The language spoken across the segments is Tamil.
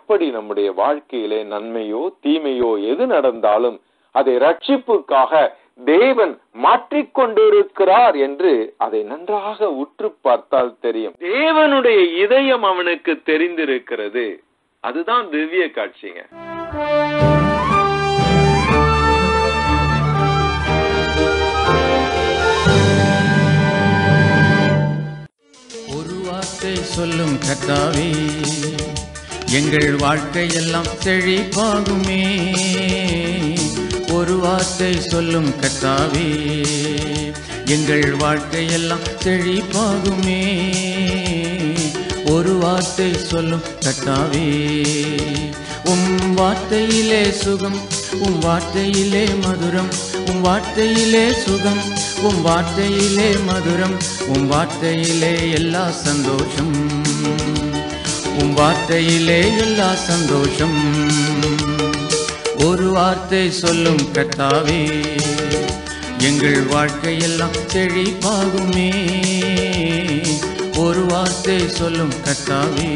எப்படி நம்முடைய வாழ்க்கையிலே நன்மையோ தீமையோ எது நடந்தாலும் அதை ரட்சிப்புக்காக தேவன் மாற்றிக்கொண்டிருக்கிறார் என்று அதை நன்றாக உற்று பார்த்தால் தெரியும் தேவனுடைய இதயம் அவனுக்கு தெரிந்திருக்கிறது அதுதான் திவ்ய காட்சிங்க ஒரு வார்த்தை சொல்லும் கர்த்தாவே எங்கள் வாழ்க்கையெல்லாம் செழிப்பாகுமே ஒரு வார்த்தை சொல்லும் கர்த்தாவே எங்கள் வாழ்க்கையெல்லாம் செழிப்பாகுமே ஒரு வார்த்தை சொல்லும் கர்த்தாவே உம் வார்த்தையிலே சுகம் உம் வார்த்தையிலே மதுரம் உம் வார்த்தையிலே சுகம் உம் வார்த்தையிலே மதுரம் உம் வார்த்தையிலே எல்லா சந்தோஷம் உம் வார்த்தையிலே எல்லா சந்தோஷம் ஒரு வார்த்தை சொல்லும் கர்த்தாவே எங்கள் வாழ்க்கையெல்லாம் செழிப்பாகுமே ஒரு வார்த்தை சொல்லும் கர்த்தாவே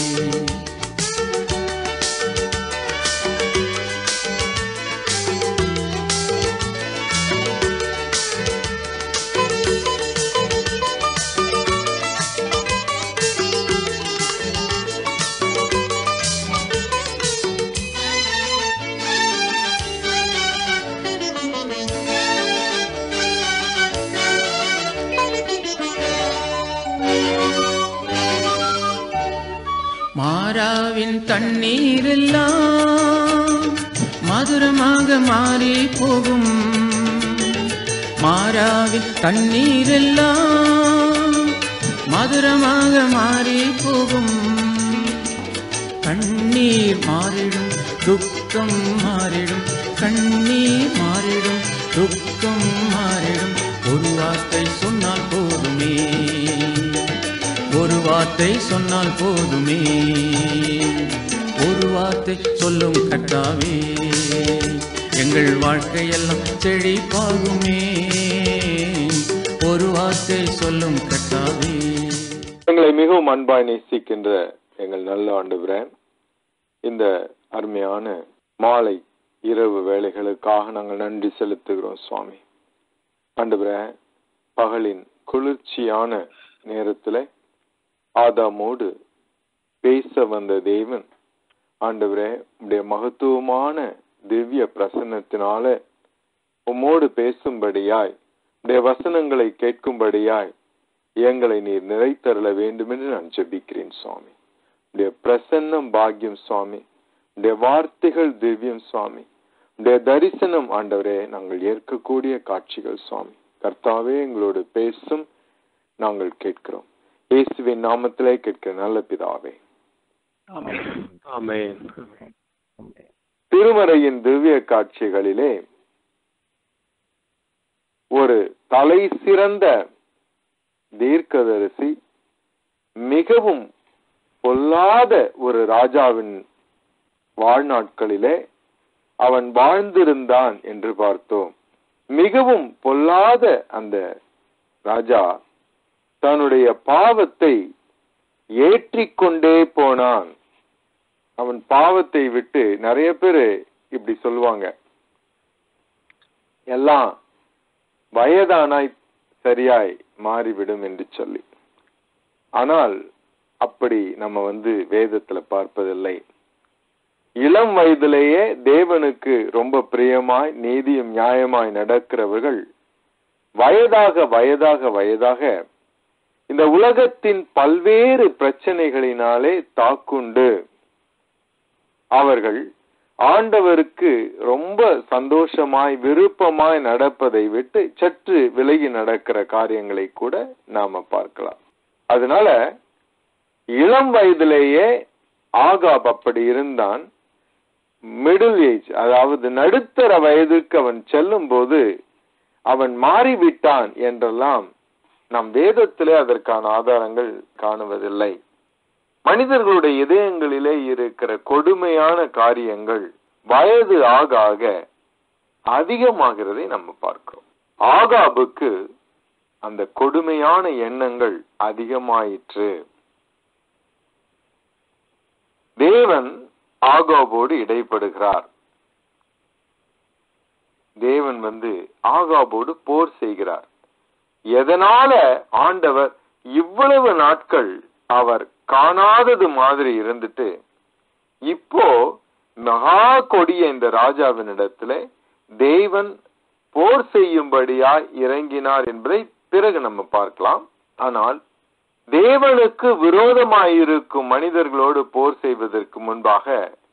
மாறாவின் தண்ணீரெல்லாம் மதுரமாக மாறி போகும் மாறாவின் தண்ணீரெல்லாம் மதுரமாக மாறி போகும் கண்ணீர் மாறிடும் துக்கம் மாறிடும் கண்ணீர் மாறிடும் துக்கம் மாறிடும் ஒரு வார்த்தை சொன்னால் போதுமே ஒரு வார்த்தை சொன்னால் போதுமே ஒரு வார்த்தை சொல்லும் கட்டாவே எங்கள் வாழ்க்கையெல்லாம் செழிப்பாகுமே ஒரு வார்த்தை சொல்லும் கட்டாவே எங்களை மிகவும் அன்பாய் நேசிக்கின்ற எங்கள் நல்ல ஆண்டவரே இந்த அருமையான மாலை இரவு வேலைகளுக்காக நாங்கள் நன்றி செலுத்துகிறோம் சுவாமி ஆண்டவரே பகலின் குளிர்ச்சியான நேரத்துல ஆதாமோடு பேச வந்த தேவன் ஆண்டவரே உடைய மகத்துவமான திவ்ய பிரசன்னத்தினால உம்மோடு பேசும்படியாய் உடைய வசனங்களை கேட்கும்படியாய் எங்களை நீர் நிறைத்தருள வேண்டும் என்று நான் ஜெபிக்கிறேன் சுவாமி உடைய பிரசன்னம் பாக்கியம் சுவாமி உடைய வார்த்தைகள் திவ்யம் சுவாமி உடைய தரிசனம் ஆண்டவரே நாங்கள் ஏற்கக்கூடிய காட்சிகள் சுவாமி கர்த்தாவே எங்களோடு பேசும் நாங்கள் கேட்கிறோம் இயேசுவின் நாமத்திலே கேட்கிற நல்ல பிதாவே ஆமென் திருமறையின் திவ்ய காட்சிகளிலே ஒரு தலை சிறந்த தீர்க்கதரிசி மிகவும் பொல்லாத ஒரு ராஜாவின் வாழ்நாட்களிலே அவன் வாழ்ந்திருந்தான் என்று பார்த்தோம் மிகவும் பொல்லாத அந்த ராஜா தன்னுடைய பாவத்தை ஏற்றிக்கொண்டே போனான் அவன் பாவத்தை விட்டு நிறைய பேரு இப்படி சொல்லுவாங்க எல்லாம் வயதானாய் சரியாய் மாறிவிடும் என்று சொல்லி ஆனால் அப்படி நம்ம வந்து வேதத்துல பார்ப்பதில்லை இளம் வயதிலேயே தேவனுக்கு ரொம்ப பிரியமாய் நீதியும் நியாயமாய் நடக்கிறவர்கள் வயதாக வயதாக வயதாக இந்த உலகத்தின் பல்வேறு பிரச்சனைகளினாலே தாக்குண்டு அவர்கள் ஆண்டவருக்கு ரொம்ப சந்தோஷமாய் விருப்பமாய் நடப்பதை விட்டு சற்று விலகி நடக்கிற காரியங்களை கூட நாம பார்க்கலாம் அதனால இளம் வயதிலேயே ஆகாப் அப்படி இருந்தான் மிடில் ஏஜ் அதாவது நடுத்தர வயதுக்கு அவன் செல்லும் போது அவன் மாறிவிட்டான் என்றெல்லாம் நம் வேதத்திலே அதற்கான ஆதாரங்கள் காணுவதில்லை மனிதர்களுடைய இதயங்களிலே இருக்கிற கொடுமையான காரியங்கள் வயது ஆக ஆக அதிகமாகிறதை நம்ம பார்க்கிறோம் ஆகாபுக்கு அந்த கொடுமையான எண்ணங்கள் அதிகமாயிற்று தேவன் ஆகாபோடு இடைப்படுகிறார் தேவன் வந்து ஆகாபோடு போர் செய்கிறார் எதனால ஆண்டவர் இவ்வளவு நாட்கள் அவர் காணாதது மாதிரி இருந்துட்டு இப்போ மகா கொடிய இந்த ராஜாவினிடத்துல தேவன் போர் செய்யும்படியாய் இறங்கினார் என்பதை பிறகு நம்ம பார்க்கலாம் ஆனால் தேவனுக்கு விரோதமாயிருக்கும் மனிதர்களோடு போர் செய்வதற்கு முன்பாக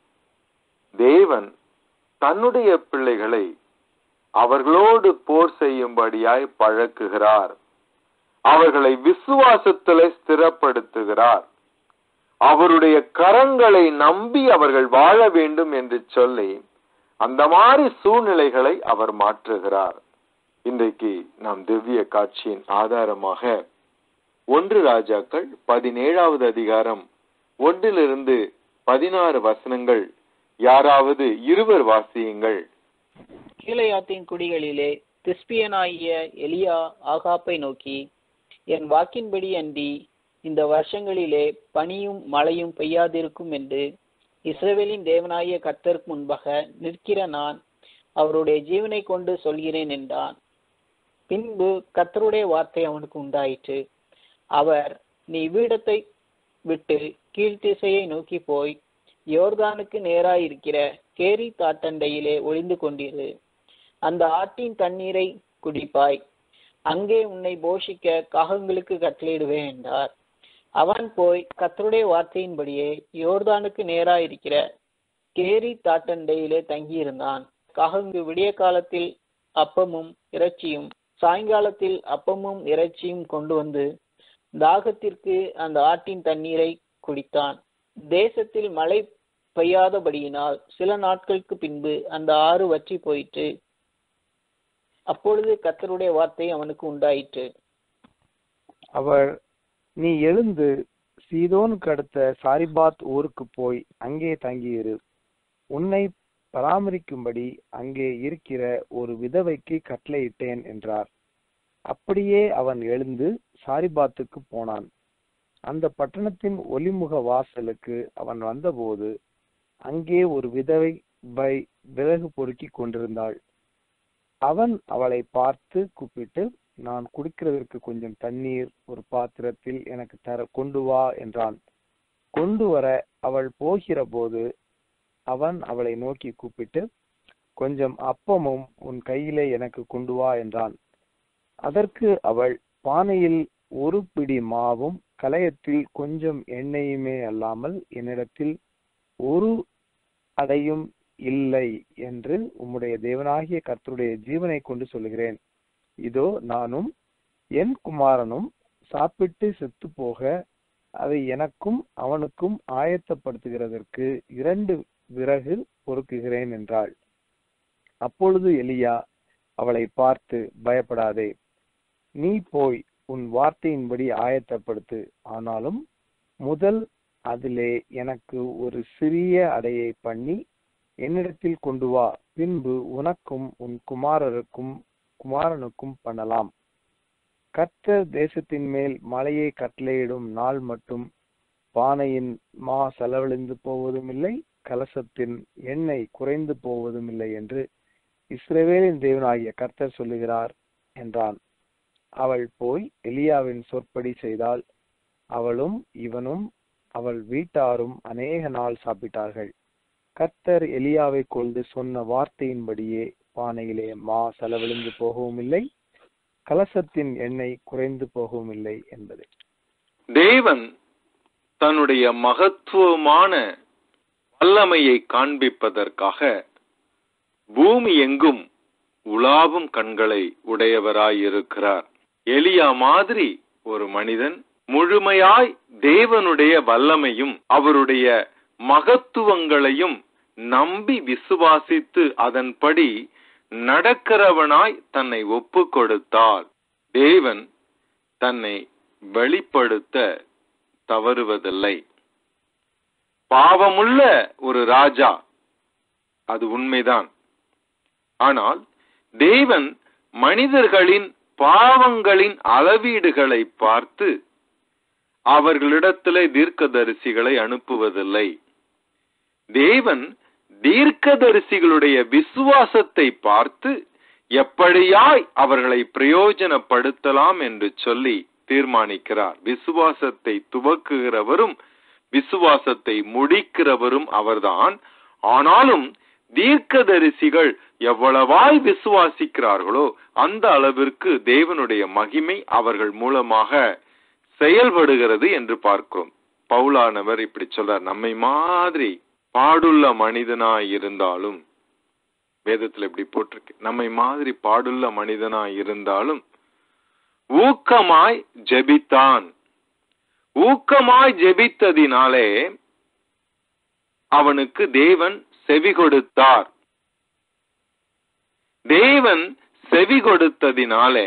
தேவன் தன்னுடைய பிள்ளைகளை அவர்களோடு போர் செய்யும்படியாய் பழக்குகிறார் அவர்களை விசுவாசத்திலே ஸ்திரப்படுத்துகிறார் அவருடைய கரங்களை நம்பி அவர்கள் வாழ வேண்டும் என்று சொல்லி அந்த மாதிரி சூழ்நிலைகளை அவர் மாற்றுகிறார் இன்றைக்கு நாம் திவ்ய காட்சியின் ஆதாரமாக ஒன்று ராஜாக்கள் பதினேழாவது அதிகாரம் ஒன்றிலிருந்து பதினாறு வசனங்கள் யாராவது இருவர் வாசியுங்கள் கீழையாத்தின் குடிகளிலே திஸ்பியனாகிய எலியா ஆகாப்பை நோக்கி என் வாக்கின்படி அன்றி இந்த வருஷங்களிலே பனியும் மழையும் பெய்யாதிருக்கும் என்று இஸ்ரவேலின் தேவனாகிய கர்த்தருக்கு முன்பாக நிற்கிற நான் அவருடைய ஜீவனை கொண்டு சொல்கிறேன் என்றான் பின்பு கர்த்தருடைய வார்த்தை அவனுக்கு உண்டாயிற்று அவர் நீ வீடத்தை விட்டு கீழ்த்திசையை நோக்கி போய் யோர்தானுக்கு நேராயிருக்கிற கேரி தாட்டண்டையிலே ஒளிந்து கொண்டிரு அந்த ஆற்றின் தண்ணீரை குடிப்பாய் அங்கே உன்னை போஷிக்க காகங்களுக்கு கட்டளையிடுவேன் என்றார் அவன் போய் கத்தருடைய வார்த்தையின்படியே யோர்தானுக்கு நேராயிருக்கிற கேரி தாட்டண்டையிலே தங்கியிருந்தான் காகங்கு விடிய காலத்தில் அப்பமும் இறைச்சியும் சாயங்காலத்தில் அப்பமும் இறைச்சியும் கொண்டு வந்து தாகத்திற்கு அந்த ஆட்டின் தண்ணீரை குடித்தான் தேசத்தில் மழை பெய்யாதபடியினால் சில நாட்களுக்கு பின்பு அந்த ஆறு வற்றி போயிற்று அப்பொழுது கத்தருடைய வார்த்தை அவனுக்கு உண்டாயிற்று அவர் நீ எழுந்து சீதோனுக்கு அடுத்த சாரிபாத் ஊருக்கு போய் அங்கே தங்கியிரு உன்னை பராமரிக்கும்படி அங்கே இருக்கிற ஒரு விதவைக்கு கட்டளையிட்டேன் என்றார் அப்படியே அவன் எழுந்து சாரிபாத்துக்கு போனான் அந்த பட்டணத்தின் ஒலிமுக வாசலுக்கு அவன் வந்தபோது அங்கே ஒரு விதவை பை விறகு பொறுக்கி கொண்டிருந்தாள் அவன் அவளை பார்த்து கூப்பிட்டு நான் குடிக்கிறதற்கு கொஞ்சம் தண்ணீர் ஒரு பாத்திரத்தில் எனக்கு தர கொண்டு வா என்றான் கொண்டு வர அவள் போகிற போது அவன் அவளை நோக்கி கூப்பிட்டு கொஞ்சம் அப்பமும் உன் கையிலே எனக்கு கொண்டு வா என்றான் அதற்கு அவள் பானையில் ஒரு பிடி மாவும் கலயத்தில் கொஞ்சம் எண்ணெயுமே அல்லாமல் என்னிடத்தில் ஒரு அடையும் இல்லை என்று உம்முடைய தேவனாகிய கர்த்தருடைய ஜீவனை கொண்டு சொல்லுகிறேன் இதோ நானும் என் குமாரனும் சாப்பிட்டு செத்து போக அதை எனக்கும் அவனுக்கும் ஆயத்தப்படுத்துகிறதற்கு இரண்டு விறகு பொறுக்குகிறேன் என்றாள் அப்பொழுது எலியா அவளை பார்த்து பயப்படாதே நீ போய் உன் வார்த்தையின்படி ஆயத்தப்படுத்து ஆனாலும் முதல் அதிலே எனக்கு ஒரு சிறிய அடையை பண்ணி என்னிடத்தில் கொண்டு வா பின்பு உனக்கும் உன் குமாரருக்கும் குமாரனுக்கும் பண்ணலாம் கர்த்தர் தேசத்தின் மேல் மழையை கட்டளையிடும் நாள் மட்டும் பானையின் மா செலவழிந்து போவதும் இல்லை கலசத்தின் எண்ணெய் குறைந்து போவதும் இல்லை என்று இஸ்ரவேலின் தேவனாகிய கர்த்தர் சொல்லுகிறார் என்றான் அவள் போய் எலியாவின் சொற்படி செய்தால் அவளும் இவனும் அவள் வீட்டாரும் அநேக நாள் சாப்பிட்டார்கள் கர்த்தர் எலியாவை கொண்டு சொன்ன வார்த்தையின்படியே பானையிலே மா செலவழிந்து போகவும் இல்லை கலசத்தின் எண்ணெய் குறைந்து போகவும் இல்லை என்பது தேவன் தன்னுடைய மகத்துவமான வல்லமையை காண்பிப்பதற்காக பூமி எங்கும் உலாவும் கண்களை உடையவராயிருக்கிறார் எலியா மாதிரி ஒரு மனிதன் முழுமையாய் தேவனுடைய வல்லமையும் அவருடைய மகத்துவங்களையும் நம்பி விசுவாசித்து அதன்படி நடக்கிறவனாய் தன்னை ஒப்பு கொடுத்தால் தேவன் தன்னை வெளிப்படுத்த தவறுவதில்லை பாவமுள்ள ஒரு ராஜா அது உண்மைதான் ஆனால் தேவன் மனிதர்களின் பாவங்களின் அளவீடுகளை பார்த்து அவர்களிடத்திலே தீர்க்கதரிசிகளை அனுப்புவதில்லை தேவன் தீர்க்கதரிசிகளுடைய விசுவாசத்தை பார்த்து எப்படியாய் அவர்களை பிரயோஜனப்படுத்தலாம் என்று சொல்லி தீர்மானிக்கிறார் விசுவாசத்தை துவக்குகிறவரும் விசுவாசத்தை முடிக்கிறவரும் அவர்தான் ஆனாலும் தீர்க்கதரிசிகள் எவ்வளவாய் விசுவாசிக்கிறார்களோ அந்த அளவிற்கு தேவனுடைய மகிமை அவர்கள் மூலமாக செயல்படுகிறது என்று பார்க்கிறோம் பவுலானவர் இப்படி சொல்றார் நம்மை மாதிரி பாடுள்ள மனிதனாய் இருந்தாலும் வேதத்துல இப்படி போட்டிருக்கு நம்மை மாதிரி பாடுள்ள மனிதனாய் இருந்தாலும் ஊக்கமாய் ஜெபித்தான் ஊக்கமாய் ஜெபித்ததினாலே அவனுக்கு தேவன் செவி கொடுத்தார் தேவன் செவி கொடுத்ததினாலே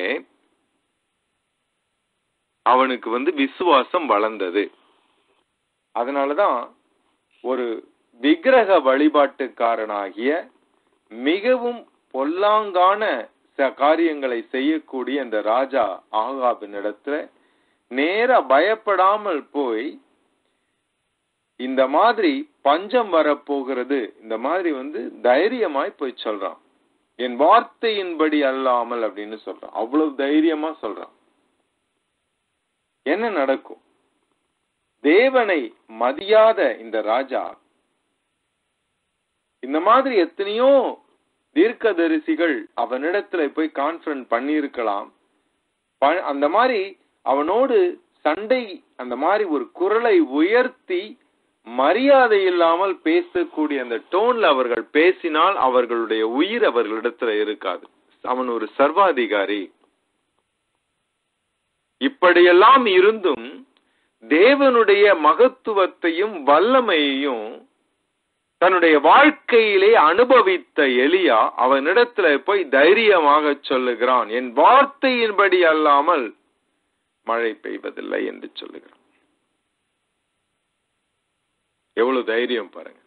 அவனுக்கு வந்து விசுவாசம் வளர்ந்தது அதனாலதான் ஒரு விக்கிரக வழிபாட்டுக்காரனாகிய மிகவும் பொல்லாங்கான ச- காரியங்களை செய்யக்கூடிய இந்த ராஜா ஆகாபின் இடத்துல நேர பயப்படாமல் போய் இந்த மாதிரி பஞ்சம் வரப்போகிறது இந்த மாதிரி வந்து தைரியமாய் போய் சொல்றான் என் வார்த்தையின்படி அல்லாமல் அப்படின்னு சொல்றான் அவ்வளவு தைரியமா சொல்றான் என்ன நடக்கும் தேவனை மதியாத இந்த ராஜா இந்த மாதிரி எத்தனையோ தீர்க்கதரிசிகள் அவனிடத்துல போய் கான்ஃபரன்ஸ் பண்ணியிருக்கலாம் ப- அந்த மாதிரி அவனோடு சண்டை அந்த மாதிரி ஒரு குரலை உயர்த்தி மரியாதை இல்லாமல் பேசக்கூடிய அந்த டோன்ல அவர்கள் பேசினால் அவர்களுடைய உயிர் அவர்களிடத்துல இருக்காது அவன் ஒரு சர்வாதிகாரி இப்படியெல்லாம் இருந்தும் தேவனுடைய மகத்துவத்தையும் வல்லமையையும் தன்னுடைய வாழ்க்கையிலே அனுபவித்த எலியா அவனிடத்துல போய் தைரியமாக சொல்லுகிறான் என் வார்த்தையின்படி அல்லாமல் மழை பெய்வதில்லை என்று சொல்லுகிறான் எவ்வளவு தைரியம் பாருங்க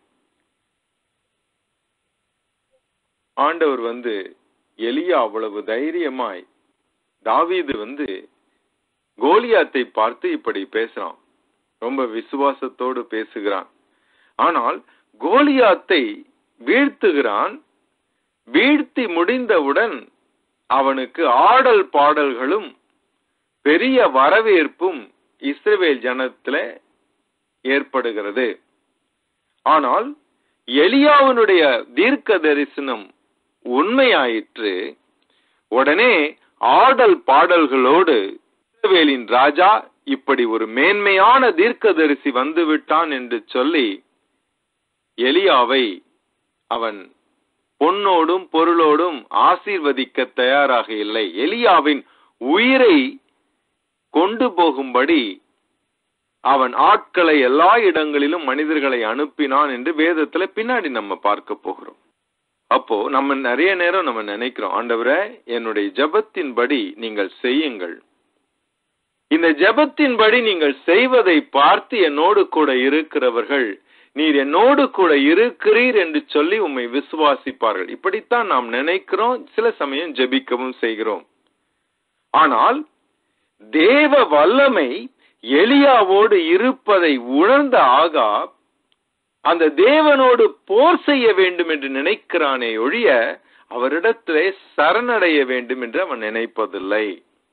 ஆண்டவர் வந்து எலியா அவ்வளவு தைரியமாய் தாவீது வந்து கோலியாத்தை பார்த்து இப்படி பேசுறான் ரொம்ப விசுவாசத்தோடு பேசுகிறான் ஆனால் கோலியாத்தை வீழ்த்துகிறான் வீழ்த்தி முடிந்தவுடன் அவனுக்கு ஆடல் பாடல்களும் பெரிய வரவேற்பும் இஸ்ரவேல் ஜனத்துல ஏற்படுகிறது ஆனால் எலியாவினுடைய தீர்க்க தரிசனம் உண்மையாயிற்று உடனே ஆடல் பாடல்களோடு இஸ்ரவேலின் ராஜா இப்படி ஒரு மேன்மையான தீர்க்கதரிசி வந்து விட்டான் என்று சொல்லி எலியாவை அவன் பொன்னோடும் பொருளோடும் ஆசீர்வதிக்க தயாராக இல்லை எலியாவின் உயிரை கொண்டு போகும்படி அவன் ஆட்களை எல்லா இடங்களிலும் மனிதர்களை அனுப்பினான் என்று வேதத்துல பின்னாடி நம்ம பார்க்க போகிறோம் அப்போ நம்ம நிறைய நேரம் நம்ம நினைக்கிறோம் ஆண்டவரே என்னுடைய ஜெபத்தின்படி நீங்கள் செய்யுங்கள் இந்த ஜெபத்தின்படி நீங்கள் செய்வதை பார்த்து என்னோடு கூட இருக்கிறவர்கள் நீர் என்னோடு கூட இருக்கிறீர் என்று சொல்லி உம்மை விசுவாசிப்பார்கள் இப்படித்தான் நாம் நினைக்கிறோம் சில சமயம் ஜெபிக்கவும் செய்கிறோம் ஆனால் தேவ வல்லமை எலியாவோடு இருப்பதை உணர்ந்த ஆகாப் அந்த தேவனோடு போர் செய்ய வேண்டும் என்று நினைக்கிறானே ஒழிய அவரிடத்திலே சரணடைய வேண்டும் என்று அவன் நினைப்பதில்லை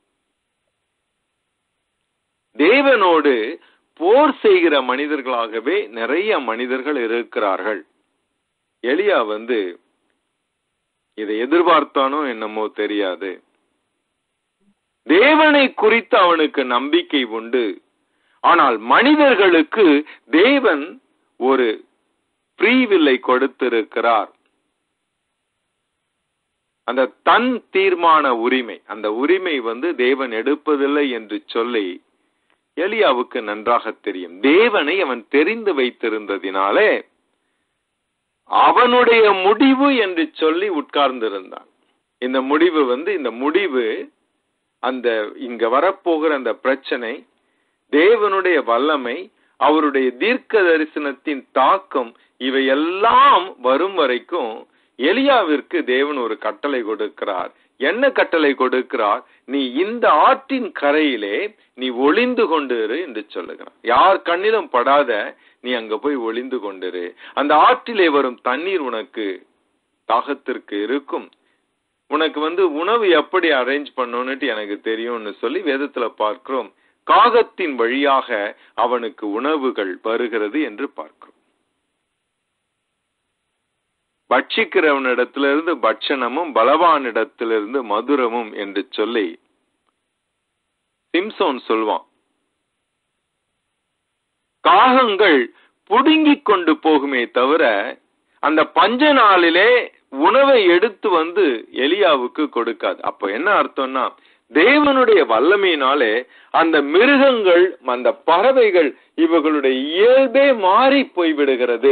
தேவனோடு போர் செய்கிற மனிதர்களாகவே நிறைய மனிதர்கள் இருக்கிறார்கள் எலியா வந்து இதை எதிர்பார்த்தானோ என்னமோ தெரியாது தேவனை குறித்து அவனுக்கு நம்பிக்கை உண்டு ஆனால் மனிதர்களுக்கு தேவன் ஒரு ஃப்ரீவில்லை கொடுத்திருக்கிறார் அந்த தன் தீர்மான உரிமை அந்த உரிமை வந்து தேவன் எடுப்பதில்லை என்று சொல்லி எலியாவுக்கு நன்றாக தெரியும் தேவனை அவன் தெரிந்து வைத்திருந்ததினாலே அவனுடைய முடிவு என்று சொல்லி உட்கார்ந்திருந்தான் இந்த முடிவு வந்து இந்த முடிவு அந்த இங்க வரப்போகிற அந்த பிரச்சனை தேவனுடைய வல்லமை அவருடைய தீர்க்க தரிசனத்தின் தாக்கம் இவையெல்லாம் வரும் வரைக்கும் எலியாவிற்கு தேவன் ஒரு கட்டளை கொடுக்கிறார் என்ன கட்டளை கொடுக்கிறார் நீ இந்த ஆற்றின் கரையிலே நீ ஒளிந்து கொண்டு இரு என்று சொல்லுகிறார் யார் கண்ணிலும் படாத நீ அங்க போய் ஒளிந்து கொண்டிரு அந்த ஆற்றிலே வரும் தண்ணீர் உனக்கு தாகத்திற்கு இருக்கும் உனக்கு வந்து உணவு எப்படி அரேஞ்ச் பண்ணணும்னுட்டு எனக்கு தெரியும்னு சொல்லி வேதத்துல பார்க்கிறோம் காகத்தின் வழியாக அவனுக்கு உணவுகள் வருகிறது என்று பார்க்கிறோம் பட்சிக்கிறவனிடத்திலிருந்து பட்சணமும் பலவானிடத்திலிருந்து மதுரமும் என்று சொல்லி சிம்சோன் சொல்வான் காகங்கள் புடுங்கிக் கொண்டு போகுமே தவிர அந்த பஞ்ச நாளிலே உணவை எடுத்து வந்து எலியாவுக்கு கொடுக்காது அப்ப என்ன அர்த்தம்னா தேவனுடைய வல்லமையினாலே அந்த மிருகங்கள் அந்த பறவைகள் இவர்களுடைய இயல்பே மாறி போய்விடுகிறது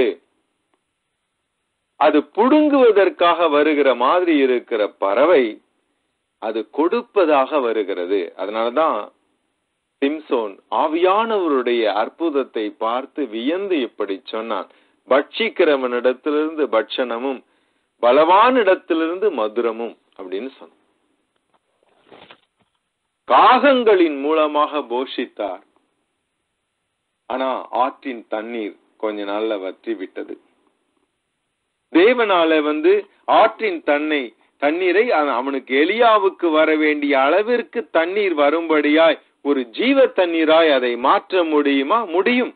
அது புடுங்குவதற்காக வருகிற மாதிரி இருக்கிற பறவை அது கொடுப்பதாக வருகிறது அதனாலதான் சிம்சோன் ஆவியானவருடைய அற்புதத்தை பார்த்து வியந்து இப்படி சொன்னான் பட்சிக்கிறவனிடத்திலிருந்து பட்சணமும் பலவானிடத்திலிருந்து மதுரமும் அப்படின்னு சொன்னான் காகங்களின் மூலமாக போஷித்தார் ஆனா ஆற்றின் தண்ணீர் கொஞ்ச நாள்ல வற்றி விட்டது தேவனால வந்து ஆற்றின் தன்னை தண்ணீரை அவனுக்கு எலியாவுக்கு வர வேண்டிய அளவிற்கு தண்ணீர் வரும்படியாய் ஒரு ஜீவ தண்ணீராய் அதை மாற்ற முடியுமா முடியும்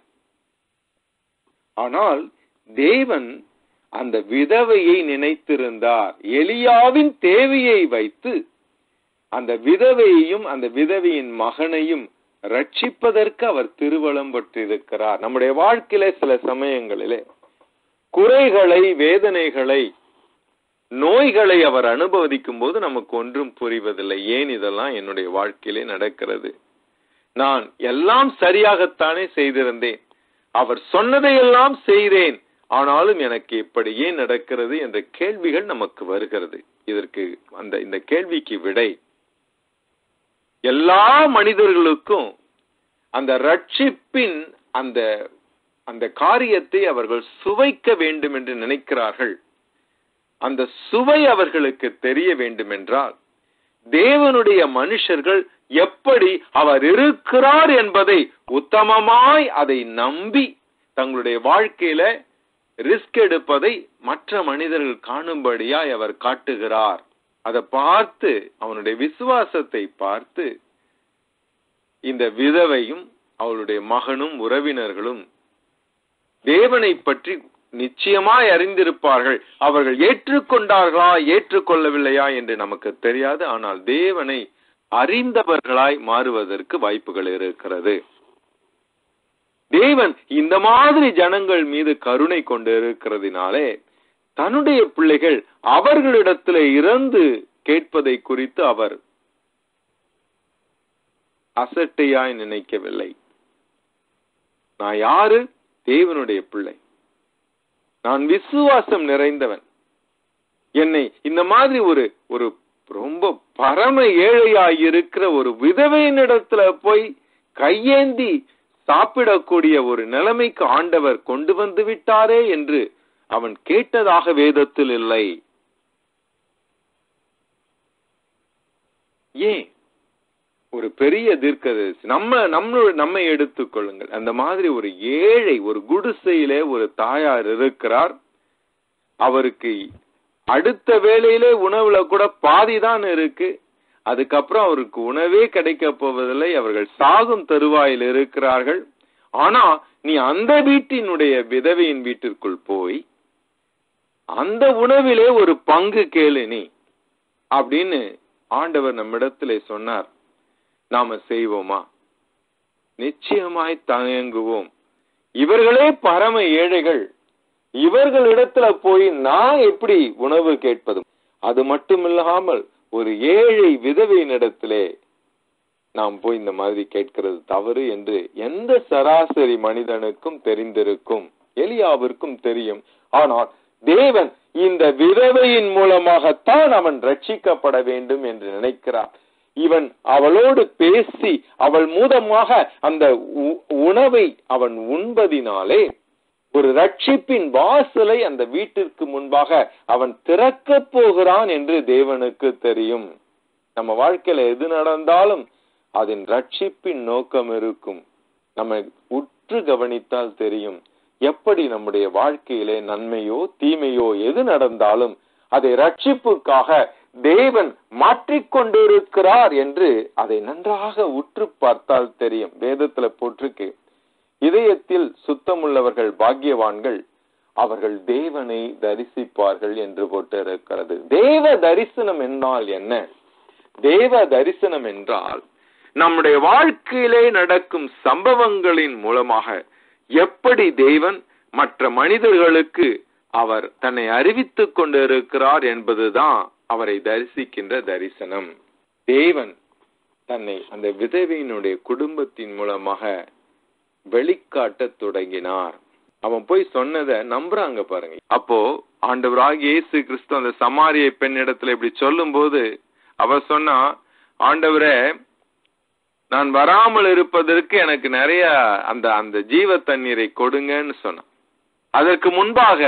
ஆனால் தேவன் அந்த விதவையை நினைத்திருந்தார் எலியாவின் தேவையை வைத்து அந்த விதவையையும் அந்த விதவையின் மகனையும் ரட்சிப்பதற்கு அவர் திருவளம் பட்டிருக்கிறார் நம்முடைய வாழ்க்கையில சில சமயங்களிலே குறைகளை வேதனைகளை நோய்களை அவர் அனுபவிக்கும் போது நமக்கு ஒன்றும் புரிவதில்லை ஏன் இதெல்லாம் என்னுடைய வாழ்க்கையிலே நடக்கிறது நான் எல்லாம் சரியாகத்தானே செய்திருந்தேன் அவர் சொன்னதையெல்லாம் செய்தேன் ஆனாலும் எனக்கு இப்படி ஏன் நடக்கிறது என்ற கேள்விகள் நமக்கு வருகிறது இதற்கு அந்த இந்த கேள்விக்கு விடை எல்லா மனிதர்களுக்கும் அந்த ரட்சிப்பின் அந்த அந்த காரியத்தை அவர்கள் சுவைக்க வேண்டும் என்று நினைக்கிறார்கள் அந்த சுவை அவர்களுக்கு தெரிய வேண்டும் என்றால் தேவனுடைய மனுஷர்கள் எப்படி அவர் இருக்கிறார் என்பதை உத்தமமாய் அதை நம்பி தங்களுடைய வாழ்க்கையில ரிஸ்க் எடுப்பதை மற்ற மனிதர்கள் காணும்படியாய் அவர் காட்டுகிறார் அதை பார்த்து அவனுடைய விசுவாசத்தை பார்த்து இந்த விதவையும் அவளுடைய மகனும் உறவினர்களும் தேவனை பற்றி நிச்சயமாய் அறிந்திருப்பார்கள் அவர்கள் ஏற்றுக்கொண்டார்களா ஏற்றுக்கொள்ளவில்லையா என்று நமக்கு தெரியாது ஆனால் தேவனை அறிந்தவர்களாய் மாறுவதற்கு வாய்ப்புகள் இருக்கிறது தேவன் இந்த மாதிரி ஜனங்கள் மீது கருணை கொண்டு இருக்கிறதுனாலே தன்னுடைய பிள்ளைகள் அவர்களிடத்தில் இறந்து கேட்பதை குறித்து அவர் அசட்டையாய் நினைக்கவில்லை நான் யாரு தேவனுடைய பிள்ளை நான் விசுவாசம் நிறைந்தவன் என்னை இந்த மாதிரி ஒரு ஒரு ரொம்ப பரம ஏழையாய் இருக்கிற ஒரு விதவையினிடத்துல போய் கையேந்தி சாப்பிடக்கூடிய ஒரு நிலைமைக்கு ஆண்டவர் கொண்டு வந்து விட்டாரே என்று அவன் கேட்டதாக வேதத்தில் இல்லை ஏன் ஒரு பெரிய தீர்க்கதரிசி நம்ம நம்ம நம்மை எடுத்துக்கொள்ளுங்கள் அந்த மாதிரி ஒரு ஏழை ஒரு குடிசையிலே ஒரு தாயார் இருக்கிறார் அவருக்கு அடுத்த வேளையிலே உணவுல கூட பாதிதான் இருக்கு அதுக்கப்புறம் அவருக்கு உணவே கிடைக்க போவதில்லை அவர்கள் சாகும் தருவாயில் இருக்கிறார்கள் ஆனா நீ அந்த வீட்டினுடைய விதவையின் வீட்டிற்குள் போய் அந்த உணவிலே ஒரு பங்கு கேளு நீ அப்படின்னு ஆண்டவர் நம்மிடத்திலே சொன்னார் நாம செய்வோமா நிச்சயமாய் தயங்குவோம் இவர்களே பரம ஏழைகள் இவர்களிடத்துல போய் நான் எப்படி உணவு கேட்பதும் அது மட்டுமில்லாமல் ஒரு ஏழை விதவையினிடத்திலே நாம் போய் இந்த மாதிரி கேட்கிறது தவறு என்று எந்த சராசரி மனிதனுக்கும் தெரிந்திருக்கும் எலியாவிற்கும் தெரியும் ஆனால் தேவன் இந்த விதவையின் மூலமாகத்தான் அவன் ரட்சிக்கப்பட வேண்டும் என்று நினைக்கிறார் இவன் அவளோடு பேசி அவள் மூலமாக அந்த உணவை அவன் உண்பதினாலே ஒரு ரட்சிப்பின் வாசலை அந்த வீட்டிற்கு முன்பாக அவன் திறக்க போகிறான் என்று தேவனுக்கு தெரியும் நம்ம வாழ்க்கையில எது நடந்தாலும் அதன் ரட்சிப்பின் நோக்கம் இருக்கும் நம்ம உற்று கவனித்தால் தெரியும் எப்படி நம்முடைய வாழ்க்கையிலே நன்மையோ தீமையோ எது நடந்தாலும் அதை ரட்சிப்புக்காக தேவன் மாற்றிக்கொண்டிருக்கிறார் என்று அதை நன்றாக உற்று பார்த்தால் தெரியும் வேதத்துல போட்டிருக்கு இதயத்தில் சுத்தமுள்ளவர்கள் பாக்கியவான்கள் அவர்கள் தேவனை தரிசிப்பார்கள் என்று போட்டிருக்கிறது தேவ தரிசனம் என்றால் என்ன தேவ தரிசனம் என்றால் நம்முடைய வாழ்க்கையிலே நடக்கும் சம்பவங்களின் மூலமாக எப்படி தேவன் மற்ற மனிதர்களுக்கு அவர் தன்னை அறிவித்துக் கொண்டிருக்கிறார் என்பதுதான் அவரை தரிசிக்கின்ற தரிசனம் தேவன் தன்னை அந்த விதவையினுடைய குடும்பத்தின் மூலமாக வெளிக்காட்டத் தொடங்கினார் அவன் போய் சொன்னதை நம்புறாங்க பாருங்க அப்போ ஆண்டவராகிய இயேசு கிறிஸ்து அந்த சமாரிய பெண்ணிடத்துல இப்படி சொல்லும்போது அவ சொன்னா ஆண்டவரே நான் வராமல் இருப்பதற்கு எனக்கு நிறைய அந்த அந்த ஜீவ தண்ணீரை கொடுங்கன்னு சொன்னான் அதற்கு முன்பாக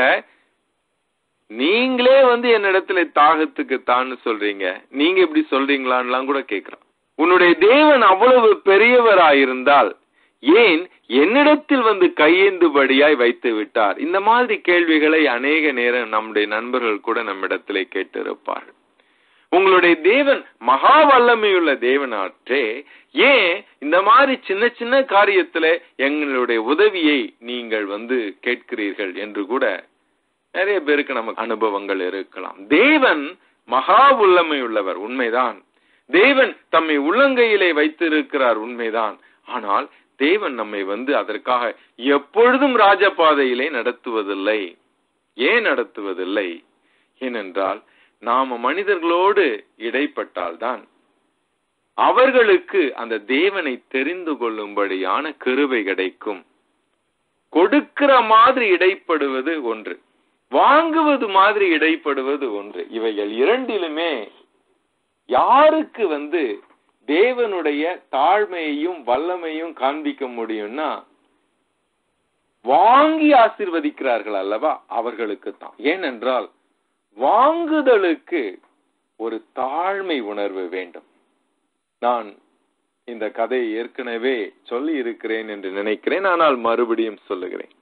நீங்களே வந்து என்னிடத்துல தாகத்துக்கு தான்னு சொல்றீங்க நீங்க இப்படி சொல்றீங்களான்லாம் கூட கேக்குறான் உன்னுடைய தேவன் அவ்வளவு பெரியவராயிருந்தால் ஏன் என்னிடத்தில் வந்து கையேந்துபடியாய் வைத்து விட்டார் இந்த மாதிரி கேள்விகளை அநேக நேரம் நம்முடைய நண்பர்கள் கூட நம்மிடத்திலே கேட்டிருப்பார்கள் உங்களுடைய தேவன் மகா வல்லமையுள்ள தேவனாற்றே ஏன் இந்த மாதிரி சின்ன சின்ன காரியத்துல எங்களுடைய உதவியை நீங்கள் வந்து கேட்கிறீர்கள் என்று கூட நிறைய பேருக்கு நமக்கு அனுபவங்கள் இருக்கலாம் தேவன் மகா வல்லமையுள்ளவர் உண்மைதான் தேவன் தம்மை உள்ளங்கையிலே வைத்திருக்கிறார் உண்மைதான் ஆனால் தேவன் நம்மை வந்து அதற்காக எப்பொழுதும் ராஜபாதையிலே நடத்துவதில்லை ஏன் நடத்துவதில்லை ஏனென்றால் நாம மனிதர்களோடு இடைப்பட்டால்தான் அவர்களுக்கு அந்த தேவனை தெரிந்து கொள்ளும்படியான கிருபை கிடைக்கும் கொடுக்கிற மாதிரி இடைப்படுவது ஒன்று வாங்குவது மாதிரி இடைப்படுவது ஒன்று இவைகள் இரண்டிலுமே யாருக்கு வந்து தேவனுடைய தாழ்மையையும் வல்லமையும் காண்பிக்க முடியும்னா வாங்கி ஆசிர்வதிக்கிறார்கள் அல்லவா அவர்களுக்கு தான் ஏனென்றால் வாங்குதலுக்கு ஒரு தாழ்மை உணர்வு வேண்டும் நான் இந்த கதையை ஏற்கனவே சொல்லி இருக்கிறேன் என்று நினைக்கிறேன் ஆனால் மறுபடியும் சொல்லுகிறேன்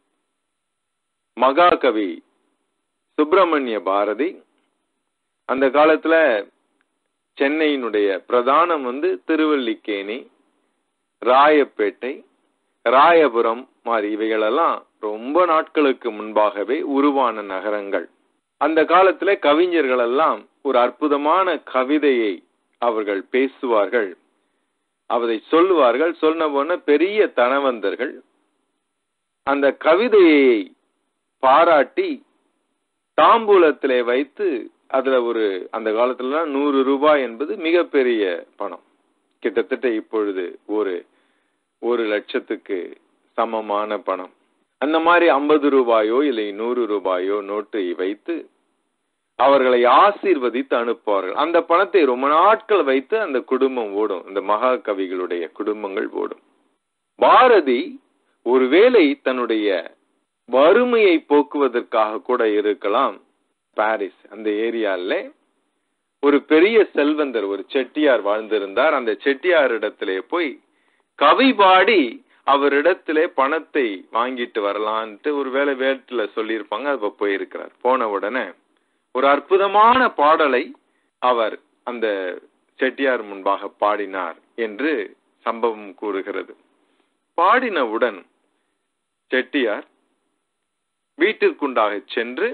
மகாகவி சுப்பிரமணிய பாரதி அந்த காலத்துல சென்னையினுடைய பிரதானம் வந்து திருவல்லிக்கேணி ராயப்பேட்டை ராயபுரம் மாதிரி இவைகளெல்லாம் ரொம்ப நாட்களுக்கு முன்பாகவே உருவான நகரங்கள் அந்த காலத்துல கவிஞர்கள் எல்லாம் ஒரு அற்புதமான கவிதையை அவர்கள் பேசுவார்கள் அதை சொல்லுவார்கள் சொன்ன போன பெரிய தனவந்தர்கள் அந்த கவிதையை பாராட்டி தாம்பூலத்திலே வைத்து அதுல ஒரு அந்த காலத்துல நூறு ரூபாய் என்பது மிகப்பெரிய பணம் கிட்டத்தட்ட இப்பொழுது ஒரு ஒரு லட்சத்துக்கு சமமான பணம் அந்த மாதிரி ஐம்பது ரூபாயோ இல்லை நூறு ரூபாயோ நோட்டை வைத்து அவர்களை ஆசீர்வதித்து அனுப்புவார்கள் அந்த பணத்தை ரொம்ப நாட்கள் வைத்து அந்த குடும்பம் ஓடும் இந்த மகா கவிகளுடைய குடும்பங்கள் ஓடும் பாரதி ஒருவேளை தன்னுடைய வறுமையை போக்குவதற்காக கூட இருக்கலாம் பாரிஸ் அந்த ஏரியால ஒரு பெரிய செல்வந்தர் ஒரு செட்டியார் வாழ்ந்திருந்தார் அந்த செட்டியார் இடத்திலே போய் கவி பாடி அவரிடத்திலே பணத்தை வாங்கிட்டு வரலான்ட்டு ஒரு வேலை வேட்டுல சொல்லியிருப்பாங்க அது போயிருக்கிறார் போன உடனே ஒரு அற்புதமான பாடலை அவர் அந்த செட்டியார் முன்பாக பாடினார் என்று சம்பவம் கூறுகிறது பாடினவுடன் செட்டியார் வீட்டிற்குண்டாக சென்று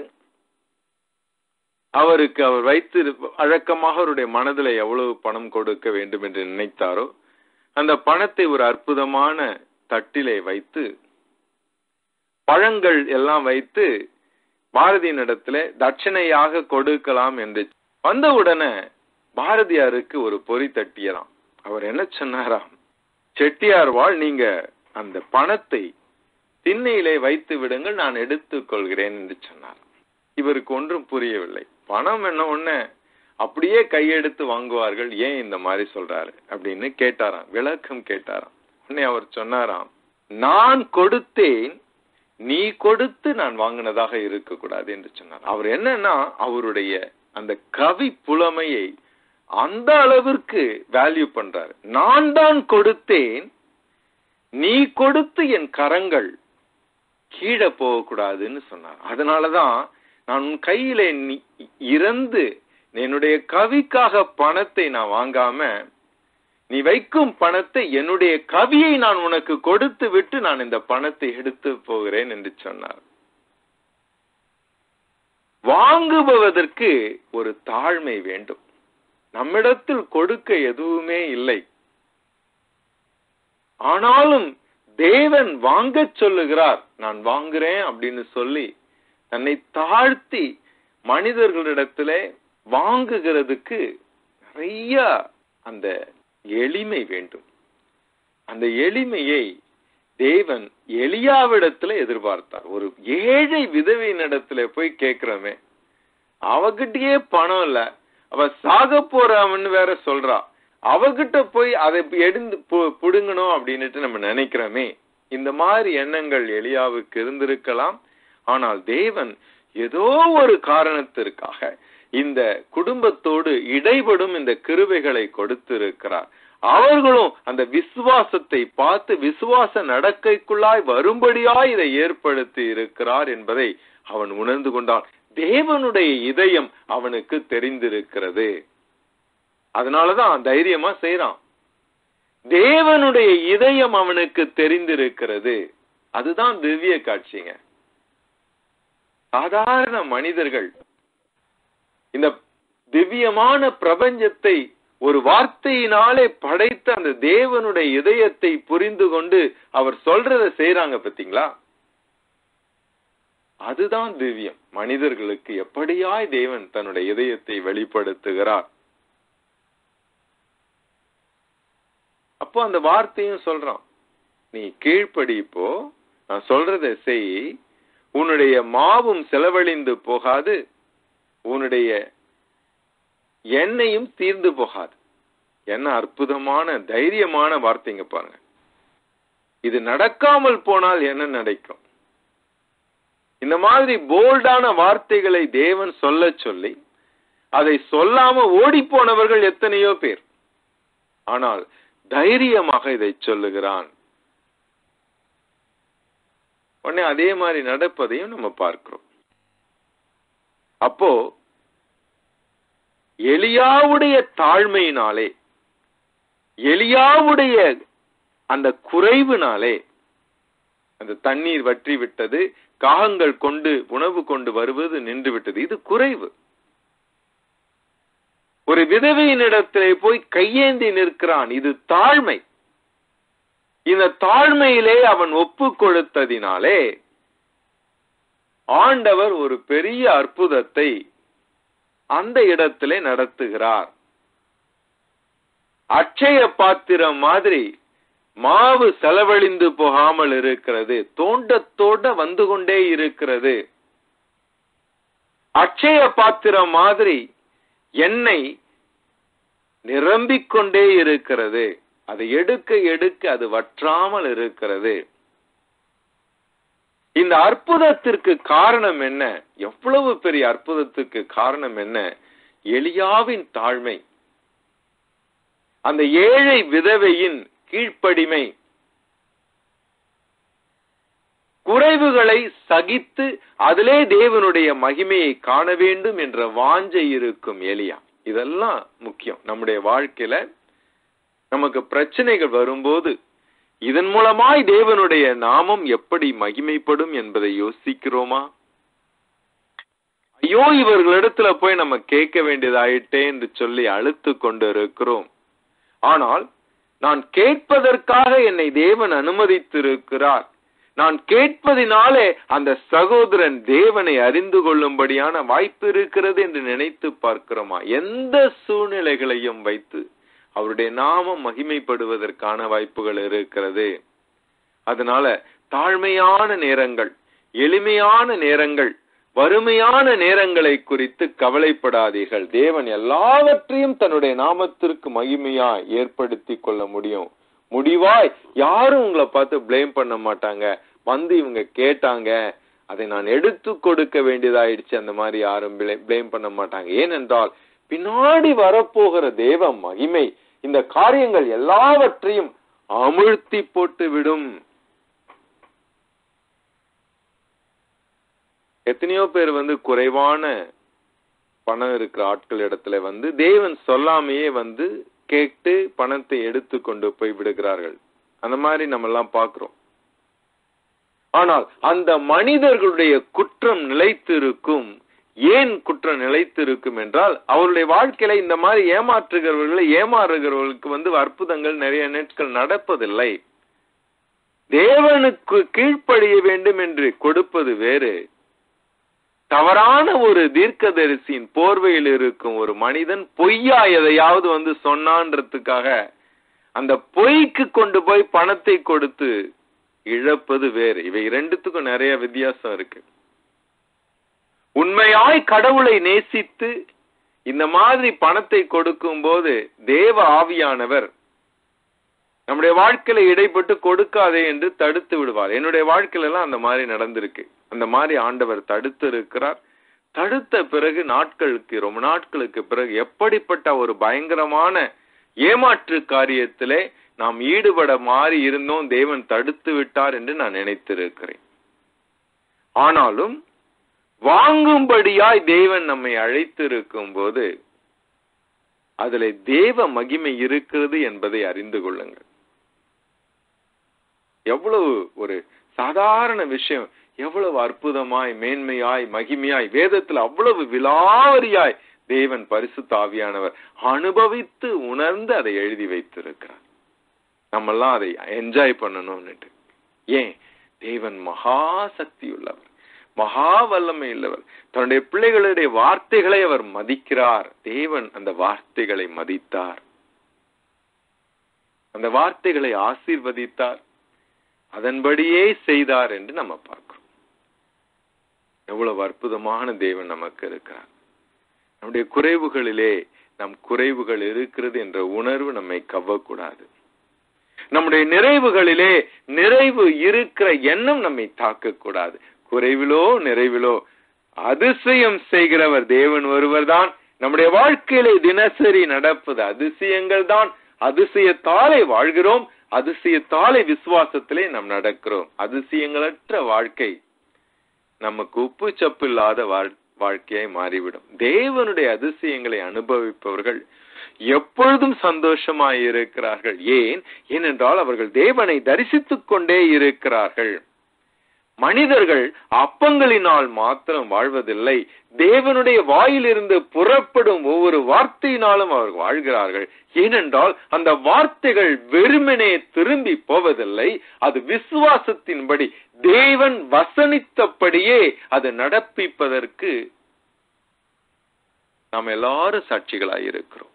அவருக்கு அவர் வைத்து அழக்கமாக அவருடைய மனதில் எவ்வளவு பணம் கொடுக்க வேண்டும் என்று நினைத்தாரோ அந்த பணத்தை ஒரு அற்புதமான தட்டிலே வைத்து பழங்கள் எல்லாம் வைத்து பாரதியின் இடத்துல தட்சணையாக கொடுக்கலாம் என்று வந்தவுடனே பாரதியாருக்கு ஒரு பொறி தட்டியலாம் அவர் என்ன சொன்னாராம் செட்டியார் வாழ் நீங்க அந்த பணத்தை திண்ணையிலே வைத்து விடுங்கள் நான் எடுத்துக் கொள்கிறேன் என்று சொன்னார் இவருக்கு ஒன்றும் புரியவில்லை பணம் என்ன ஒண்ணு அப்படியே கையெடுத்து வாங்குவார்கள் ஏன் இந்த மாதிரி சொல்றாரு அப்படின்னு கேட்டாராம் விளக்கம் கேட்டாராம் உடனே அவர் சொன்னாராம் நான் கொடுத்தேன் நீ கொடுத்து நான் வாங்கினதாக இருக்கக்கூடாது என்று சொன்னார் அவர் என்னன்னா அவருடைய அந்த கவி புலமையை அந்த அளவிற்கு வேல்யூ பண்றாரு நான் தான் கொடுத்தேன் நீ கொடுத்து என் கரங்கள் கீழே போகக்கூடாதுன்னு சொன்னார் அதனாலதான் நான் உன் கையிலே நீ- இறந்து என்னுடைய கவிக்காக பணத்தை நான் வாங்காம நீ வைக்கும் பணத்தை என்னுடைய கவியை நான் உனக்கு கொடுத்து விட்டு நான் இந்த பணத்தை எடுத்து போகிறேன் என்று சொன்னார் வாங்குபவதற்கு ஒரு தாழ்மை வேண்டும் நம்மிடத்தில் கொடுக்க எதுவுமே இல்லை ஆனாலும் தேவன் வாங்கச் சொல்லுகிறார் நான் வாங்குறேன் அப்படின்னு சொல்லி தன்னை தாழ்த்தி மனிதர்களிடத்திலே வாங்குகிறதுக்கு நிறைய அந்த எளிமை வேண்டும் அந்த எளிமையை தேவன் எலியாவிடத்துல எதிர்பார்த்தார் ஒரு ஏழை விதவையினிடத்துல போய் கேக்குறோமே அவகிட்டயே பணம் இல்ல அவ சாக போறான்னு வேற சொல்றா அவகிட்ட போய் அதை எடுந்து பு- புடுங்கணும் அப்படின்னுட்டு நம்ம நினைக்கிறோமே இந்த மாதிரி எண்ணங்கள் எலியாவுக்கு இருந்திருக்கலாம் ஆனால் தேவன் ஏதோ ஒரு காரணத்திற்காக இந்த குடும்பத்தோடு இடைபடும் இந்த கிருபைகளை கொடுத்திருக்கிறார் அவர்களும் அந்த விசுவாசத்தை பார்த்து விசுவாச நடக்கைக்குள்ளாய் வரும்படியாய் இதை ஏற்படுத்தி இருக்கிறார் என்பதை அவன் உணர்ந்து கொண்டான் தேவனுடைய இதயம் அவனுக்கு தெரிந்திருக்கிறது அதனாலதான் தைரியமா செய்றான் தேவனுடைய இதயம் அவனுக்கு தெரிந்திருக்கிறது அதுதான் திவ்ய காட்சிங்க சாதாரண மனிதர்கள் இந்த திவ்யமான பிரபஞ்சத்தை ஒரு வார்த்தையினாலே படைத்த அந்த தேவனுடைய இதயத்தை புரிந்து கொண்டு அவர் சொல்றத செய்றாங்க பாத்தீங்களா அதுதான் திவ்யம் மனிதர்களுக்கு எப்படியாய் தேவன் தன்னுடைய இதயத்தை வெளிப்படுத்துகிறார் அப்போ அந்த வார்த்தையும் சொல்றான் நீ கீழ்ப்படி இப்போ நான் சொல்றத செய் உன்னுடைய மாவும் செலவழிந்து போகாது உன்னுடைய எண்ணெயும் தீர்ந்து போகாது என்ன அற்புதமான தைரியமான வார்த்தைங்க பாருங்க இது நடக்காமல் போனால் என்ன நடக்கும் இந்த மாதிரி போல்டான வார்த்தைகளை தேவன் சொல்ல சொல்லி அதை சொல்லாம ஓடி போனவர்கள் எத்தனையோ பேர் ஆனால் தைரியமாக இதை சொல்லுகிறான் உடனே அதே மாதிரி நடப்பதையும் நம்ம பார்க்கிறோம் அப்போ எலியாவுடைய தாழ்மையினாலே எலியாவுடைய அந்த குறைவினாலே அந்த தண்ணீர் வற்றி விட்டது காகங்கள் கொண்டு உணவு கொண்டு வருவது நின்று விட்டது இது குறைவு ஒரு விதவையினிடத்திலே போய் கையேந்தி நிற்கிறான் இது தாழ்மை இந்த தாழ்மையிலே அவன் ஒப்பு கொடுத்ததினாலே ஆண்டவர் ஒரு பெரிய அற்புதத்தை அந்த இடத்திலே நடத்துகிறார் அட்சய பாத்திரம் மாதிரி மாவு செலவழிந்து போகாமல் இருக்கிறது தோண்ட தோண்ட வந்து கொண்டே இருக்கிறது அட்சய பாத்திரம் மாதிரி எண்ணெய் நிரம்பிக் கொண்டே இருக்கிறது அதை எடுக்க எடுக்க அது வற்றாமல் இருக்கிறது இந்த அற்புதத்திற்கு காரணம் என்ன எவ்வளவு பெரிய அற்புதத்துக்கு காரணம் என்ன எலியாவின் தாழ்மை அந்த ஏழை விதவையின் கீழ்ப்படிமை குறைவுகளை சகித்து அதிலே தேவனுடைய மகிமையை காண வேண்டும் என்ற வாஞ்சை இருக்கும் எலியா இதெல்லாம் முக்கியம் நம்முடைய வாழ்க்கையில நமக்கு பிரச்சனைகள் வரும்போது இதன் மூலமாய் தேவனுடைய நாமம் எப்படி மகிமைப்படும் என்பதை யோசிக்கிறோமா ஐயோ இவர்களிடத்துல போய் நம்ம கேட்க வேண்டியதாயிட்டே என்று சொல்லி அழுத்து கொண்டு இருக்கிறோம் ஆனால் நான் கேட்பதற்காக என்னை தேவன் அனுமதித்திருக்கிறார் நான் கேட்பதினாலே அந்த சகோதரன் தேவனை அறிந்து கொள்ளும்படியான வாய்ப்பு இருக்கிறது என்று நினைத்து பார்க்கிறோமா எந்த சூழ்நிலைகளையும் வைத்து அவருடைய நாமம் மகிமைப்படுவதற்கான வாய்ப்புகள் இருக்கிறது அதனால தாழ்மையான நேரங்கள் எளிமையான நேரங்கள் வறுமையான நேரங்களை குறித்து கவலைப்படாதீர்கள் தேவன் எல்லாவற்றையும் தன்னுடைய நாமத்திற்கு மகிமையா ஏற்படுத்தி கொள்ள முடியும் முடிவாய் யாரும் உங்களை பார்த்து ப்ளேம் பண்ண மாட்டாங்க வந்து இவங்க கேட்டாங்க அதை நான் எடுத்து கொடுக்க வேண்டியதாயிடுச்சு அந்த மாதிரி யாரும் ப்ளேம் பண்ண மாட்டாங்க ஏனென்றால் பின்னாடி வரப்போகிற தேவ மகிமை இந்த காரியங்கள் எல்லாவற்றையும் அமிழ்த்தி போட்டு விடும் எத்தனையோ பேர் வந்து குறைவான பணம் இருக்கிற ஆட்கள் இடத்துல வந்து தேவன் சொல்லாமையே வந்து கேட்டு பணத்தை எடுத்து கொண்டு போய் விடுகிறார்கள் அந்த மாதிரி நம்ம எல்லாம் பார்க்கிறோம் ஆனால் அந்த மனிதர்களுடைய குற்றம் நிலைத்திருக்கும் ஏன் குற்றம் நிலைத்திருக்கும் என்றால் அவருடைய வாழ்க்கையில இந்த மாதிரி ஏமாற்றுகிறவர்களை ஏமாறுகிறவர்களுக்கு வந்து அற்புதங்கள் நிறைய நாட்கள் நடப்பதில்லை தேவனுக்கு கீழ்ப்படிய வேண்டும் என்று கொடுப்பது வேறு தவறான ஒரு தீர்க்கதரிசியின் போர்வையில் இருக்கும் ஒரு மனிதன் பொய்யா எதையாவது வந்து சொன்னான்றதுக்காக அந்த பொய்க்கு கொண்டு போய் பணத்தை கொடுத்து இழப்பது வேறு இவை இரண்டுத்துக்கும் நிறைய வித்தியாசம் இருக்கு உண்மையாய் கடவுளை நேசித்து இந்த மாதிரி பணத்தை கொடுக்கும் போது தேவ ஆவியானவர் நம்முடைய வாழ்க்கையில இடைப்பட்டு கொடுக்காதே என்று தடுத்து விடுவார் என்னுடைய வாழ்க்கையில எல்லாம் அந்த மாதிரி நடந்திருக்கு அந்த மாதிரி ஆண்டவர் தடுத்து இருக்கிறார் தடுத்த பிறகு நாட்களுக்கு ரொம்ப நாட்களுக்கு பிறகு எப்படிப்பட்ட ஒரு பயங்கரமான ஏமாற்று காரியத்திலே நாம் ஈடுபட மாறி இருந்தோம் தேவன் தடுத்து விட்டார் என்று நான் நினைத்திருக்கிறேன் ஆனாலும் வாங்கும்படியாய் தேவன் நம்மை அழைத்திருக்கும் போது அதில் தேவ மகிமை இருக்கிறது என்பதை அறிந்து கொள்ளுங்கள் எவ்வளவு ஒரு சாதாரண விஷயம் எவ்வளவு அற்புதமாய் மேன்மையாய் மகிமையாய் வேதத்துல அவ்வளவு விலாவரியாய் தேவன் பரிசுத்தாவியானவர் அனுபவித்து உணர்ந்து அதை எழுதி வைத்திருக்கிறார் நம்மெல்லாம் அதை என்ஜாய் பண்ணணும்னுட்டு ஏன் தேவன் மகா சக்தி உள்ளவர் மகா வல்லமை உள்ளவர் தன்னுடைய பிள்ளைகளுடைய வார்த்தைகளை அவர் மதிக்கிறார் தேவன் அந்த வார்த்தைகளை மதித்தார் அந்த வார்த்தைகளை ஆசீர்வதித்தார் அதன்படியே செய்தார் என்று நம்ம பார்க்கிறோம் எவ்வளவு அற்புதமான தேவன் நமக்கு இருக்கிறார் நம்முடைய குறைவுகளிலே நம் குறைவுகள் இருக்கிறது என்ற உணர்வு நம்மை கவ்வக்கூடாது நம்முடைய நிறைவுகளிலே நிறைவு இருக்கிற எண்ணம் நம்மை தாக்கக்கூடாது குறைவிலோ நிறைவிலோ அதிசயம் செய்கிறவர் தேவன் ஒருவர் தான் நம்முடைய வாழ்க்கையிலே தினசரி நடப்பது அதிசயங்கள் தான் அதிசயத்தாலே வாழ்கிறோம் அதிசயத்தாலே விசுவாசத்திலே நாம் நடக்கிறோம் அதிசயங்களற்ற வாழ்க்கை நமக்கு உப்பு சப்பு இல்லாத வாழ்க்கையாய் மாறிவிடும் தேவனுடைய அதிசயங்களை அனுபவிப்பவர்கள் எப்பொழுதும் சந்தோஷமாய் இருக்கிறார்கள் ஏன் ஏனென்றால் அவர்கள் தேவனை தரிசித்துக் கொண்டே இருக்கிறார்கள் மனிதர்கள் அப்பங்களினால் மாத்திரம் வாழ்வதில்லை தேவனுடைய வாயிலிருந்து புறப்படும் ஒவ்வொரு வார்த்தையினாலும் அவர்கள் வாழ்கிறார்கள் ஏனென்றால் அந்த வார்த்தைகள் வெறுமனே திரும்பி போவதில்லை அது விசுவாசத்தின்படி தேவன் வசனித்தபடியே அது நடப்பிப்பதற்கு நாம் எல்லாரும் சாட்சிகளாய் இருக்கிறோம்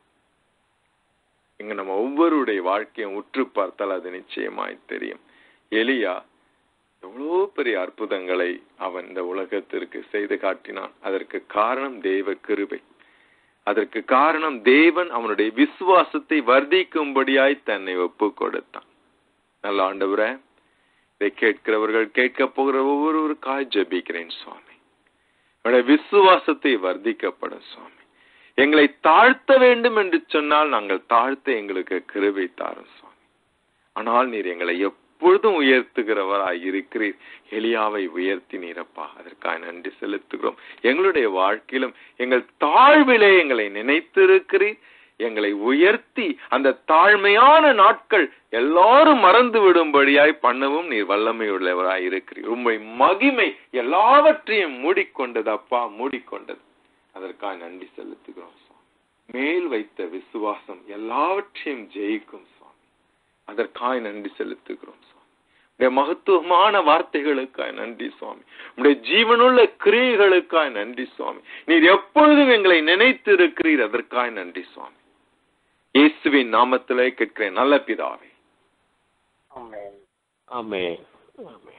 இங்க நம்ம ஒவ்வொருடைய வாழ்க்கையும் உற்று பார்த்தால் அது நிச்சயமாய் தெரியும் எலியா எவ்வளோ பெரிய அற்புதங்களை அவன் இந்த உலகத்திற்கு செய்து காட்டினான் அதற்கு காரணம் தேவ கிருபை அதற்கு காரணம் தேவன் அவனுடைய விசுவாசத்தை வர்த்திக்கும்படியாய் தன்னை ஒப்பு கொடுத்தான் நல்ல ஆண்டவரே இதை கேட்கிறவர்கள் கேட்க போகிற ஒவ்வொருவருக்காய் ஜபிக்கிறேன் சுவாமி என்னுடைய விசுவாசத்தை வர்த்திக்கப்படும் சுவாமி எங்களை தாழ்த்த வேண்டும் என்று சொன்னால் நாங்கள் தாழ்த்த எங்களுக்கு கிருபை தாரும் சுவாமி ஆனால் நீர் எங்களை எப்பொழுதும் உயர்த்துகிறவராய் இருக்கிறீர் எளியாவை உயர்த்தினீரப்பா அதற்காக நன்றி செலுத்துகிறோம் எங்களுடைய வாழ்க்கையிலும் எங்கள் தாழ்விலே எங்களை நினைத்திருக்கிறீர் எங்களை உயர்த்தி அந்த தாழ்மையான நாட்கள் எல்லாரும் மறந்து விடும்படியாய் பண்ணவும் நீர் வல்லமையுள்ளவராய் இருக்கிறீர் உண்மை மகிமை எல்லாவற்றையும் மூடிக்கொண்டது அப்பா மூடிக்கொண்டது அதற்காக நன்றி செலுத்துகிறோம் சுவாமி மேல் வைத்த விசுவாசம் எல்லாவற்றையும் ஜெயிக்கும் சுவாமி அதற்காக நன்றி செலுத்துகிறோம் சுவாமி உடைய மகத்துவமான வார்த்தைகளுக்காய் நன்றி சுவாமி உடைய ஜீவனுள்ள கிரியைகளுக்காய் நன்றி சுவாமி நீர் எப்பொழுதும் எங்களை நினைத்து இருக்கிறீர் அதற்காய் நன்றி சுவாமி இயேசுவின் நாமத்திலே கேட்கிறேன் நல்ல பிதாவே ஆமென் ஆமென் ஆமென்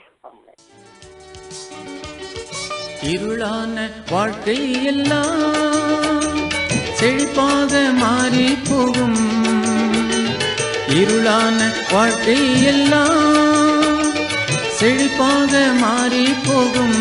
இருளான வாழ்க்கை எல்லாம் செழிப்பாக மாறி போகும் இருளான வாழ்க்கை எல்லாம் செழிப்பாக மாறி போகும்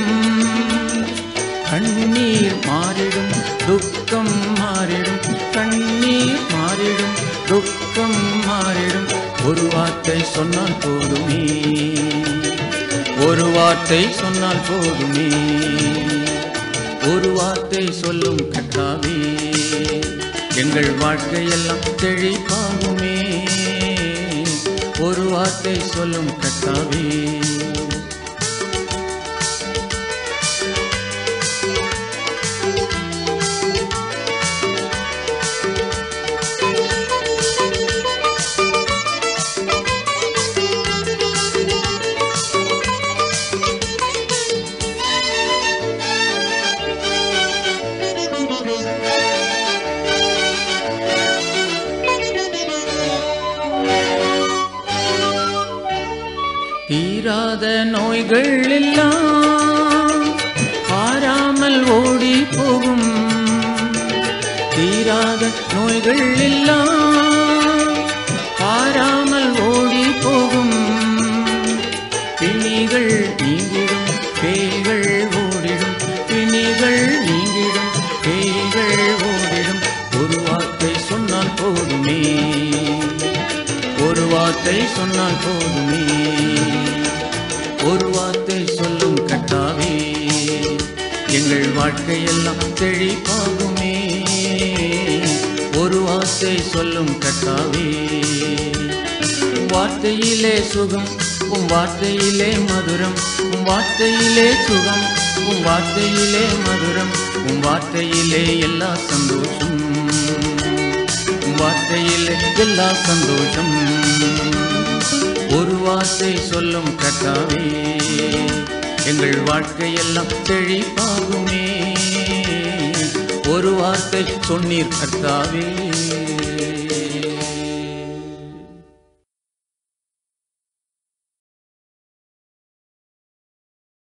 கண்ணீர் மாறிடும் துக்கம் மாறிடும் கண்ணீர் மாறிடும் துக்கம் மாறிடும் ஒரு வார்த்தை சொன்னால் போதுமே ஒரு வார்த்தை சொன்னால் போதுமே ஒரு வார்த்தை சொல்லும் கட்டாவே எங்கள் வாழ்க்கையெல்லாம் செழிப்பாகுமே ஒரு வார்த்தை சொல்லும் கட்டாவே தீராத நோய்கள் எல்லாம் பாராமல் ஓடி போகும் தீராத நோய்கள் எல்லாம் பாராமல் ஓடி போகும் பிணிகள் நீங்கிடும் பேய்கள் ஓடிடும் பிணிகள் நீங்கிடும் பேய்கள் ஓடிடும் ஒரு வார்த்தை சொன்னால் போதுமே ஒரு வார்த்தை சொன்னால் போதுமே ஒரு வார்த்தை சொல்லும் கட்டாவே எங்கள் வாழ்க்கையெல்லாம் செழிப்பாகுமே ஒரு வார்த்தை சொல்லும் கட்டாவே உம் வார்த்தையிலே சுகம் உம் வார்த்தையிலே மதுரம் உம் வார்த்தையிலே சுகம் உம் வார்த்தையிலே மதுரம் உம் வார்த்தையிலே எல்லா சந்தோஷம் உம் வார்த்தையிலே எல்லா சந்தோஷம் ஒரு வார்த்தை சொல்லும் கட்டாவே எங்கள் வாழ்க்கையெல்லாம் செழிப்பாகுமே ஒரு வார்த்தை சொன்னீர் கர்த்தாவே